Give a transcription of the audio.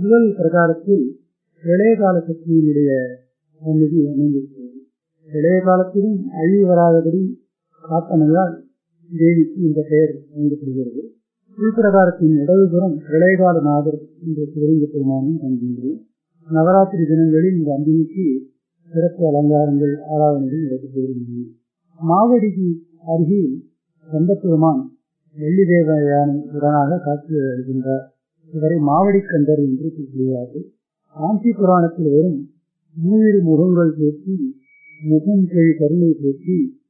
முதல் பிரகாரத்தில் இளைய கால சக்தியினுடைய சந்நிதி அமைந்திருக்கிறது இளைய காலத்திலும் அழிவு வராதபடி காத்தமையால் தேவிக்கு இந்த பெயர் வழங்கப்படுகிறது உள்பிரகாரத்தின் இடதுபுறம் இளையகால நாதர் என்ற சிவலிங்க பெருமானும் காண்கின்றோம் நவராத்திரி தினங்களில் இந்த அம்பிகைக்கு சிறப்பு அலங்காரங்கள் ஆராதனைகள் நடைபெறுகின்றன மாவடிக்கு அருகில் கந்தப்பெருமான் வெள்ளி தேவயானை உடனாக காட்சி அளிக்கின்றார் இவரை மாவடிக்கந்தர் என்று கூறுகிறார்கள் காஞ்சி புராணத்தில் வரும் மூவிரு முகங்கள் போற்றி முகம் கை கருணை போற்றி